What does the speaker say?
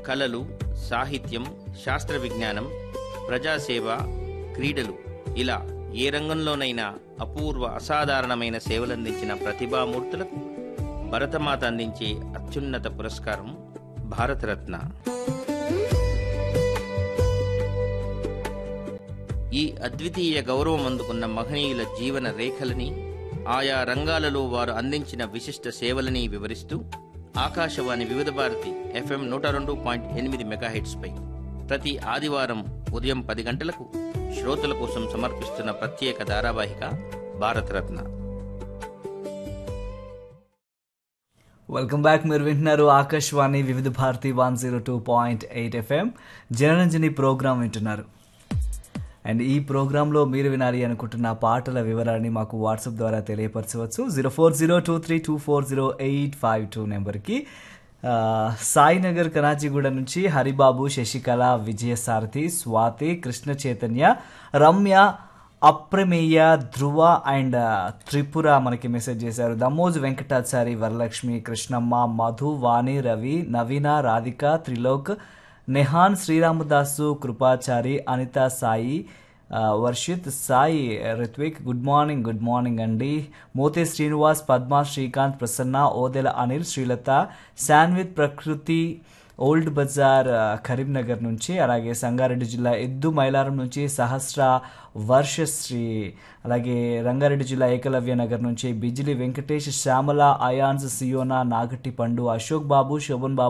కళలు సాహిత్యం శాస్త్ర విజ్ఞానం ప్రజాసేవ క్రీడలు ఇలా ఏ రంగంలోనైనా అపూర్వ అసాధారణమైన సేవలందించిన ప్రతిభామూర్తులకు భరతమాత అందించే అత్యున్నత పురస్కారం భారతరత్న ఈ అద్వితీయ గౌరవం అందుకున్న మహనీయుల జీవన రేఖలని ఆయా రంగాలలో వారు అందించిన విశిష్ట సేవలని వివరిస్తూ ఆకాశవాణి వివిధ భారతి ఎఫ్ఎం నూట రెండు పాయింట్ ఎనిమిది మెగాహెట్స్పై ప్రతి ఆదివారం ఉదయం పది గంటలకు శ్రోతల కోసం సమర్పిస్తున్న ప్రత్యేక ధారావాహిక భారతరత్న వెల్కమ్ బ్యాక్ మీరు వింటున్నారు Akashvani Vividh Bharati one zero two point eight FM Janaranjani program వింటున్నారు అండ్ ఈ ప్రోగ్రాంలో మీరు వినాలి అనుకుంటున్న పాటల వివరాన్ని మాకు వాట్సాప్ ద్వారా తెలియపరచవచ్చు zero four zero two three two four zero eight five two నెంబర్కి ఆ, సాయినగర్ కరాచీగూడ నుంచి హరిబాబు శశికళ విజయసారథి స్వాతి కృష్ణ చైతన్య రమ్య అప్రమేయ ధ్రువ అండ్ త్రిపుర మనకి మెసేజ్ చేశారు దమ్మోజు వెంకటాచారి వరలక్ష్మి కృష్ణమ్మ మధు వాణి రవి నవీన రాధిక త్రిలోక్ నెహాన్ శ్రీరామదాసు కృపాచారి అనిత సాయి ఆ, Varshith Sai Rithvik good morning good morning అండి మోతే శ్రీనివాస్ పద్మ శ్రీకాంత్ ప్రసన్న ఓదెల అనిల్ శ్రీలత శాన్విత్ ప్రకృతి ఓల్డ్ బజార్ ఆ, కరీంనగర్ నుంచి అలాగే సంగారెడ్డి జిల్లా ఎద్దు మైలారం నుంచి సహస్ర వర్షశ్రీ అలాగే రంగారెడ్డి జిల్లా ఏకలవ్య నగర్ నుంచి బిజిలి వెంకటేష్ శ్యామల అయాన్స్ సియోనా నాగట్టి పండు అశోక్ బాబు శోభన్ బాబు